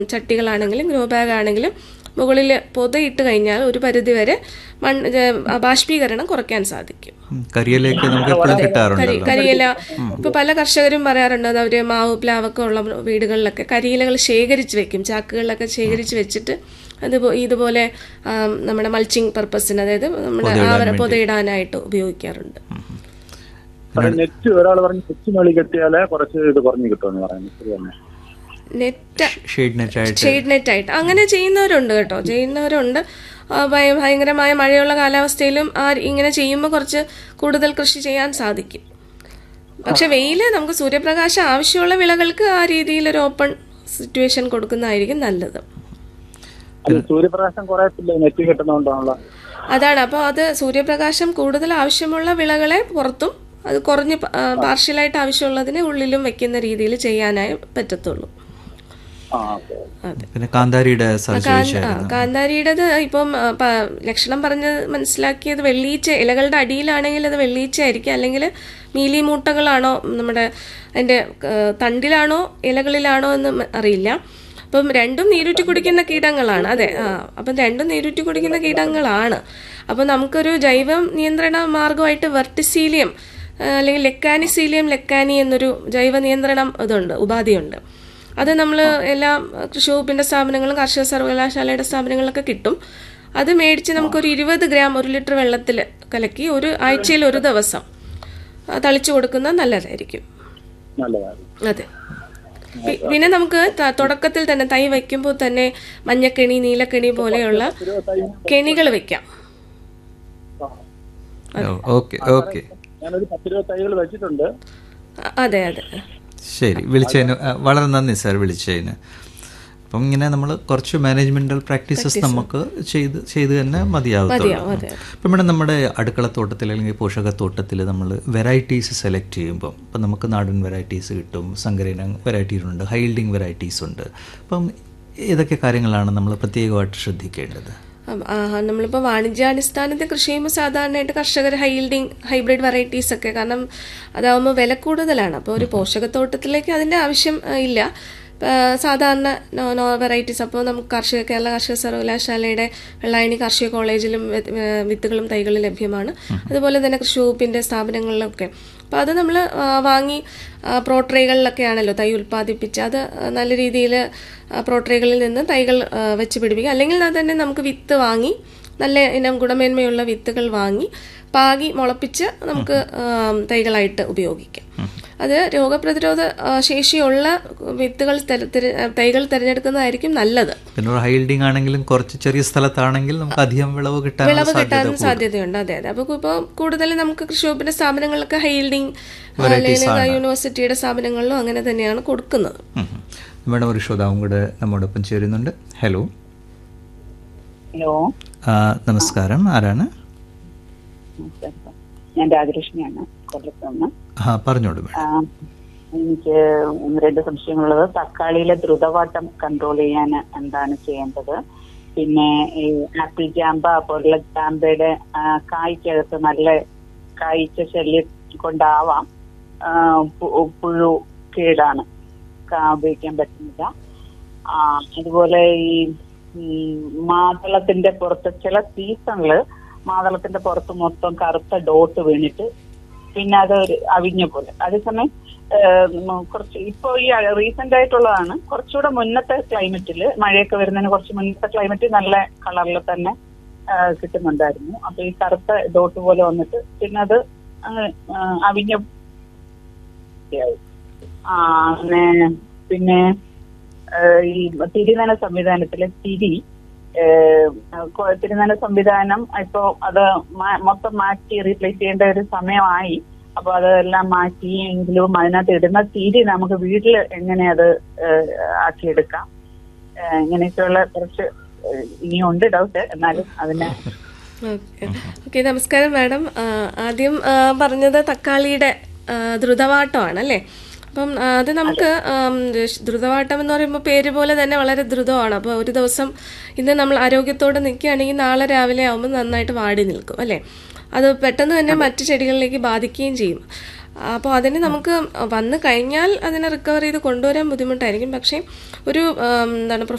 ചട്ടികളാണെങ്കിലും grow bag ആണെങ്കിലും മുകളിൽ പൊതയിട്ട് കഴിഞ്ഞാൽ ഒരു പരിധിവരെ മണ്ണ് ഏ, ബാഷ്പീകരണം കുറയ്ക്കാൻ സാധിക്കും ഉം, കരിയിലേക്ക് നമുക്ക് എപ്പോഴും കരി കിട്ടാറുണ്ടല്ലോ കരിയില ഇപ്പൊ പല കർഷകരും പറയാറുണ്ട് അത് അവര് മാവ് പ്ലാവൊക്കെ ഉള്ള വീടുകളിലൊക്കെ കരിയിലകൾ ശേഖരിച്ച് വെക്കും ചാക്കുകളിലൊക്കെ ശേഖരിച്ച് വെച്ചിട്ട് അത് പോ- ഇതുപോലെ ആ, നമ്മുടെ മൾച്ചിങ് പർപ്പസിന് അതായത് നമ്മുടെ ആവര പൊതയിടാനായിട്ട് ഉപയോഗിക്കാറുണ്ട് നെറ്റ് ഒരാൾ പറഞ്ഞ് നെറ്റ് മേളിൽ കെട്ടിയാലേ കുറച്ച് ഇത് കുറഞ്ഞു കിട്ടുമെന്ന് പറയുന്നത് ശരി തന്നെ നെറ്റ് ഷെയ്ഡ് നെറ്റ് ആയിട്ട് ഷെയ്ഡ് നെറ്റ് ആയിട്ട് അങ്ങനെ ചെയ്യുന്നവരുണ്ട് കേട്ടോ ചെയ്യുന്നവരുണ്ട് ആ, ഭയ- ഭയങ്കരമായ മഴയുള്ള കാലാവസ്ഥയിലും ആ ഇങ്ങനെ ചെയ്യുമ്പോൾ കുറച്ച് കൂടുതൽ കൃഷി ചെയ്യാൻ സാധിക്കും പക്ഷെ വെയില് നമുക്ക് സൂര്യപ്രകാശം ആവശ്യമുള്ള വിളകൾക്ക് ആ രീതിയിൽ ഒരു ഓപ്പൺ സിറ്റുവേഷൻ കൊടുക്കുന്നതായിരിക്കും നല്ലത് അത് സൂര്യപ്രകാശം കുറയത്തില്ല നെറ്റ് കെട്ടുന്നതുകൊണ്ടാണല്ലോ അതാണ് അപ്പോൾ അത് സൂര്യപ്രകാശം കൂടുതൽ ആവശ്യമുള്ള വിളകളെ പുറത്തും അത് കുറഞ്ഞ് പാർഷ്യലായിട്ട് ആവശ്യമുള്ളതിനെ ഉള്ളിലും വെക്കുന്ന രീതിയിൽ ചെയ്യാനായി പറ്റത്തുള്ളൂ ആ ഓക്കെ അതെ പിന്നെ കാന്താരിയുടെ സ്ഥലം ചോദിച്ചാൽ ആ, കാന്താരിയുടേത് ഇപ്പം ആ, പ- ലക്ഷണം പറഞ്ഞ് മനസ്സിലാക്കിയത് വെള്ളീച്ച ഇലകളുടെ അടിയിലാണെങ്കിൽ അത് വെള്ളീച്ച ആയിരിക്കും അല്ലെങ്കിൽ മീലി മൂട്ടകളാണോ നമ്മുടെ അതിന്റെ ആ, തണ്ടിലാണോ ഇലകളിലാണോ എന്ന് മ- അറിയില്ല അപ്പം രണ്ടും നീരുറ്റി കുടിക്കുന്ന കീടങ്ങളാണ് അതെ ആ അപ്പം രണ്ടും നീരുറ്റി കുടിക്കുന്ന കീടങ്ങളാണ് അപ്പം നമുക്കൊരു ജൈവ നിയന്ത്രണ മാർഗമായിട്ട് വെർട്ടിസീലിയം ആ, അല്ലെങ്കിൽ ലെക്കാനിസീലിയം ലെക്കാനി എന്നൊരു ജൈവ നിയന്ത്രണം ഇതുണ്ട് ഉപാധിയുണ്ട് അത് നമ്മൾ എല്ലാ കൃഷി വകുപ്പിന്റെ സ്ഥാപനങ്ങളും കാർഷിക സർവകലാശാലയുടെ സ്ഥാപനങ്ങളിലൊക്കെ കിട്ടും അത് മേടിച്ച് നമുക്കൊരു ഇരുപത് ഗ്രാം ഒരു ലിറ്റർ വെള്ളത്തിൽ കലക്കി ഒരു ആഴ്ചയിൽ ഒരു ദിവസം ആ, തളിച്ചു കൊടുക്കുന്നത് നല്ലതായിരിക്കും നല്ലതാണ് അതെ പി- പിന്നെ നമുക്ക് ത- തുടക്കത്തിൽ തന്നെ തൈ വയ്ക്കുമ്പോൾ തന്നെ മഞ്ഞക്കെണി നീലക്കെണി പോലെയുള്ള കെണികൾ വെക്കാം ഓക്കെ ഓക്കെ ഞാനൊരു പത്തിരുപത് തൈകൾ വെച്ചിട്ടുണ്ട് അ- അതെ അതെ ശരി വിളിച്ചതിന് ആ, വളരെ നന്ദി സാർ വിളിച്ചതിന് അപ്പം ഇങ്ങനെ നമ്മൾ കുറച്ച് മാനേജ്മെന്റൽ പ്രാക്ടീസസ് നമുക്ക് ചെയ്ത് ചെയ്ത് തന്നെ മതിയാവത്തുള്ളൂ മതിയാവും, അതെ. ഇപ്പം ഇവിടെ നമ്മുടെ അടുക്കളത്തോട്ടത്തിൽ അല്ലെങ്കിൽ പോഷകത്തോട്ടത്തിൽ നമ്മൾ വെറൈറ്റീസ് സെലക്ട് ചെയ്യുമ്പോൾ ഇപ്പം നമുക്ക് നാടൻ വെറൈറ്റീസ് കിട്ടും സങ്കരയിന വെറൈറ്റീസ് ഉണ്ട് ഹൈൽഡിങ് വെറൈറ്റീസ് ഉണ്ട് അപ്പം ഏതൊക്കെ കാര്യങ്ങളാണ് നമ്മൾ പ്രത്യേകമായിട്ട് ശ്രദ്ധിക്കേണ്ടത് അം- ആ, നമ്മളിപ്പോ വാണിജ്യാടിസ്ഥാനത്തിൽ കൃഷി ചെയ്യുമ്പോൾ സാധാരണയായിട്ട് കർഷകർ ഹൈൽഡിങ് ഹൈബ്രിഡ് വെറൈറ്റീസ് ഒക്കെ കാരണം അതാവുമ്പോൾ വില കൂടുതലാണ് അപ്പോൾ ഒരു പോഷകത്തോട്ടത്തിലേക്ക് അതിന്റെ ആവശ്യം ആ, ഇല്ല ആ, സാധാരണ നോ നോ വെറൈറ്റീസ് അപ്പോൾ നമുക്ക് കാർഷിക കേരള കാർഷിക സർവകലാശാലയുടെ വെള്ളായണി കാർഷിക കോളേജിലും വി- വി- വിത്തുകളും തൈകളും ലഭ്യമാണ് അതുപോലെ തന്നെ കൃഷി വകുപ്പിന്റെ സ്ഥാപനങ്ങളിലൊക്കെ അപ്പോൾ അത് നമ്മൾ വാങ്ങി ആ, പ്രോട്രേകളിലൊക്കെ ആണല്ലോ തൈ ഉൽപ്പാദിപ്പിച്ച് അത് ആ, നല്ല രീതിയിൽ പ്രോട്രേകളിൽ നിന്ന് തൈകൾ ആ, വെച്ച് പിടിപ്പിക്കുക അല്ലെങ്കിൽ അത് തന്നെ നമുക്ക് വിത്ത് വാങ്ങി നല്ല ഇനം ഗുണമേന്മയുള്ള വിത്തുകൾ വാങ്ങി പാകി മുളപ്പിച്ച് നമുക്ക് ആ, തൈകളായിട്ട് ഉപയോഗിക്കാം അത് രോഗപ്രതിരോധ ആ, ശേഷിയുള്ള വിത്തുകൾ തെര- തെര- തൈകൾ തിരഞ്ഞെടുക്കുന്നതായിരിക്കും നല്ലത് പിന്നെ ഒരു ഹൈൽഡിങ് ആണെങ്കിലും കുറച്ച് ചെറിയ സ്ഥലത്താണെങ്കിൽ നമുക്ക് അധികം വിളവ് കിട്ടാനുള്ള വിളവ് സാധ്യത കിട്ടാൻ കൂടും. സാധ്യതയുണ്ട് അതെ അതെ അപ്പോൾ ഇപ്പോൾ കൂടുതൽ നമുക്ക് കൃഷി വകുപ്പിന്റെ സ്ഥാപനങ്ങളിലൊക്കെ ഹൈൽഡിങ് അല്ലെങ്കിൽ യൂണിവേഴ്സിറ്റിയുടെ സ്ഥാപനങ്ങളിലും അങ്ങനെ തന്നെയാണ് കൊടുക്കുന്നത് ഉം. നമ്മുടെ ഒരു ശ്രോതാവും കൂടെ നമ്മോടൊപ്പം ചേരുന്നുണ്ട് ഹലോ ഹലോ ആ, നമസ്കാരം ആരാണ് ഞാൻ രാജലക്ഷ്മിയാണ് കൊല്ലത്ത് നിന്ന് ആ പറഞ്ഞോളൂ മാഡം ആ, എനിക്ക് ഒന്ന് രണ്ട് സംശയങ്ങളുള്ളത് തക്കാളിയിലെ ദ്രുതവാട്ടം കൺട്രോൾ ചെയ്യാൻ എന്താണ് ചെയ്യേണ്ടത് പിന്നെ ഈ ആപ്പിൾ ജാമ്പ പോലുള്ള ജാമ്പയുടെ ആ, കായ്ക്കകത്ത് നല്ല കായ്ച്ച ശല്യം കൊണ്ടാവാം ആ, പു- പുഴു കേടാണ് കാ ഉപയോഗിക്കാൻ പറ്റുന്നില്ല ആ, അതുപോലെ ഈ ഉം, മാതളത്തിന്റെ പുറത്ത് ചില സീസണില് മാതളത്തിന്റെ പുറത്ത് മൊത്തം കറുത്ത ഡോട്ട് വീണിട്ട് പിന്നെ അത് ഒരു അവിഞ്ഞ പോലെ അതേസമയം ഏഹ്, ഉം, കുറച്ച് ഇപ്പൊ ഈ റീസെന്റ് ആയിട്ടുള്ളതാണ് കുറച്ചുകൂടെ മുന്നത്തെ ക്ലൈമറ്റിൽ മഴയൊക്കെ വരുന്നതിന് കുറച്ച് മുന്നത്തെ ക്ലൈമറ്റ് നല്ല കളറിൽ തന്നെ ഏഹ്, കിട്ടുന്നുണ്ടായിരുന്നു അപ്പൊ ഈ കറുത്ത ഡോട്ട് പോലെ വന്നിട്ട് പിന്നെ അത് അങ്ങ് ഏഹ്, അവിഞ്ഞ ആയി. ആ അങ്ങനെ പിന്നെ ഏഹ്, ഈ തിരിനന സംവിധാനത്തിലെ തിരി ഏഹ്, കൊ- തിരുനന സംവിധാനം ഇപ്പോ അത് മാ- മൊത്തം മാറ്റി റീപ്ലേസ് ചെയ്യേണ്ട ഒരു സമയമായി അപ്പൊ അതെല്ലാം മാറ്റി എങ്കിലും അതിനകത്ത് ഇടുന്ന തിരി നമുക്ക് വീട്ടിൽ എങ്ങനെ അത് ഏഹ്, ആക്കിയെടുക്കാം ഏഹ്, ഇങ്ങനെയൊക്കെയുള്ള കുറച്ച് ഏഹ്, ഇനിയുണ്ട് ഡൗട്ട് എന്നാലും അതിനെ ഓക്കെ ഓക്കെ നമസ്കാരം മാഡം ആ, ആദ്യം ആ, പറഞ്ഞത് തക്കാളിയുടെ ആ, ദ്രുതവാട്ടമാണ് അല്ലേ അപ്പം ആ, അത് നമുക്ക് ആം, ദ്രുതവാട്ടം എന്ന് പറയുമ്പോൾ പേര് പോലെ തന്നെ വളരെ ദ്രുതമാണ് അപ്പോൾ ഒരു ദിവസം ഇന്ന് നമ്മൾ ആരോഗ്യത്തോടെ നിൽക്കുകയാണെങ്കിൽ നാളെ രാവിലെ ആകുമ്പോൾ നന്നായിട്ട് വാടി നിൽക്കും അല്ലേ അത് പെട്ടെന്ന് തന്നെ മറ്റു ചെടികളിലേക്ക് ബാധിക്കുകയും ചെയ്യും അപ്പോൾ അതിന് നമുക്ക് വന്നു കഴിഞ്ഞാൽ അതിനെ റിക്കവർ ചെയ്ത് കൊണ്ടുവരാൻ ബുദ്ധിമുട്ടായിരിക്കും പക്ഷേ ഒരു ആം, എന്താണ്